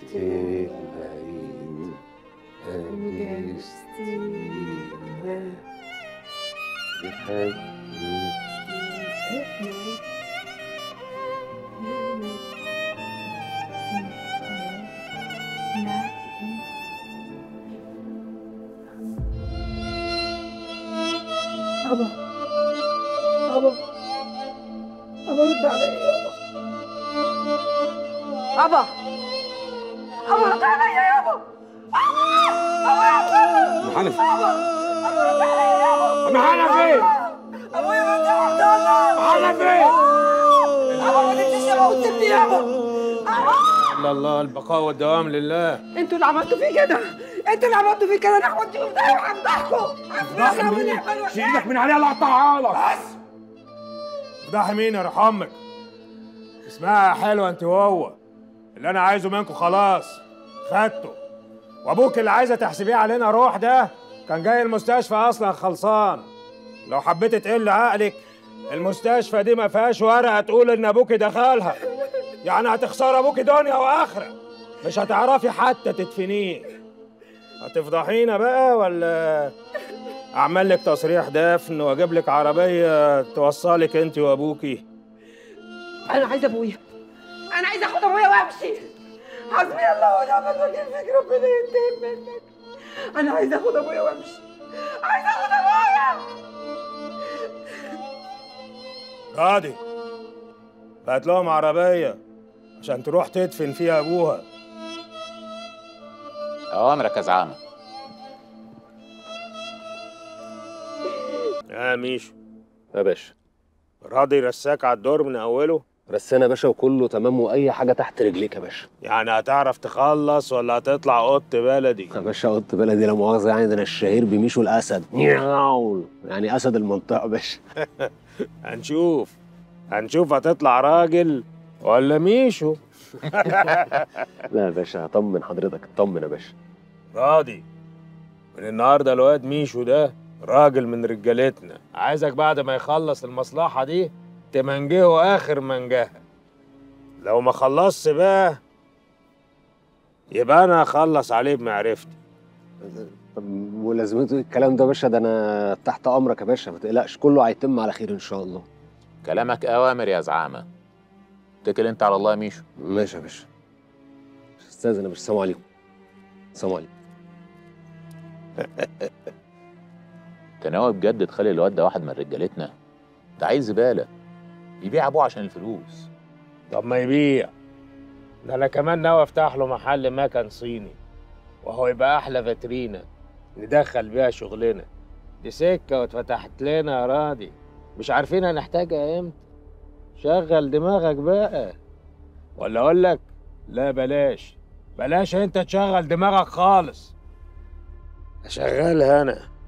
العين أنستينا بحبك أبا أبا أبا رد علي أبا أبا رد علي يابا أبا يا أبا حنفي أبا أبا رد علي يابا أم حنفي أبويا رد علي حنفي أبا ما تنسيش يابا وتسيبني يابا الله الله البقاء والدوام لله انتوا اللي عملتوا فيه كده انتوا اللي عملتوا فيه كده انا اخواتي وبتاعي وهفضحكم هفضحكم ونعمل شيل ايدك من عليها الله اقطعها لك بس فضحي مين يا امك اسمها يا حلوه انت وهو اللي انا عايزه منكم خلاص خدته وابوك اللي عايزه تحسبيه علينا روح ده كان جاي المستشفى اصلا خلصان لو حبيت تقل عقلك المستشفى دي ما فيهاش ورقه تقول ان ابوكي دخلها يعني هتخسر ابوكي دنيا واخره مش هتعرفي حتى تدفنيه هتفضحينا بقى ولا اعمل لك تصريح دفن واجيب لك عربيه توصلك انت وابوكي انا عايزه ابويا انا عايزه اخد ابويا وامشي حسبي الله ونعم الوكيل فيك ربنا ينتقم منك انا عايزه اخد ابويا وامشي عايزه اخد ابويا راضي هات لهم عربيه عشان تروح تدفن فيها ابوها أوامرك يا زعامة يا ميشو يا باشا راضي رساك على الدور من اوله رسانا يا باشا وكله تمام واي حاجه تحت رجليك يا باشا يعني هتعرف تخلص ولا هتطلع قط بلدي يا باشا قلت بلدي لا مؤاخذه يعني ده انا الشهير بميشو الاسد نياو. يعني اسد المنطقه يا باشا هنشوف هنشوف هتطلع راجل ولا ميشو لا يا باشا هطمن حضرتك اطمن يا باشا راضي من النهارده الواد ميشو ده راجل من رجالتنا عايزك بعد ما يخلص المصلحة دي تمنجهه آخر منجهة لو ما خلصش بقى يبقى أنا هخلص عليه بمعرفتي طب ولازمته إيه الكلام ده يا باشا ده انا تحت امرك يا باشا ما تقلقش كله هيتم على خير ان شاء الله كلامك أوامر يا زعامة اتكل أنت على الله يا ميشو ماشي يا باشا استاذن يا باشا السلام عليكم السلام عليكم أنت ناوي بجد تخلي الواد ده واحد من رجالتنا ده عايز زبالة يبيع أبوه عشان الفلوس طب ما يبيع ده أنا كمان ناوي أفتح له محل مكن صيني وهو يبقى أحلى فاترينا ندخل بيها شغلنا دي سكة واتفتحت لنا يا راضي مش عارفين هنحتاجها امتى شغل دماغك بقى ولا اقول لك لا بلاش بلاش انت تشغل دماغك خالص اشغلها انا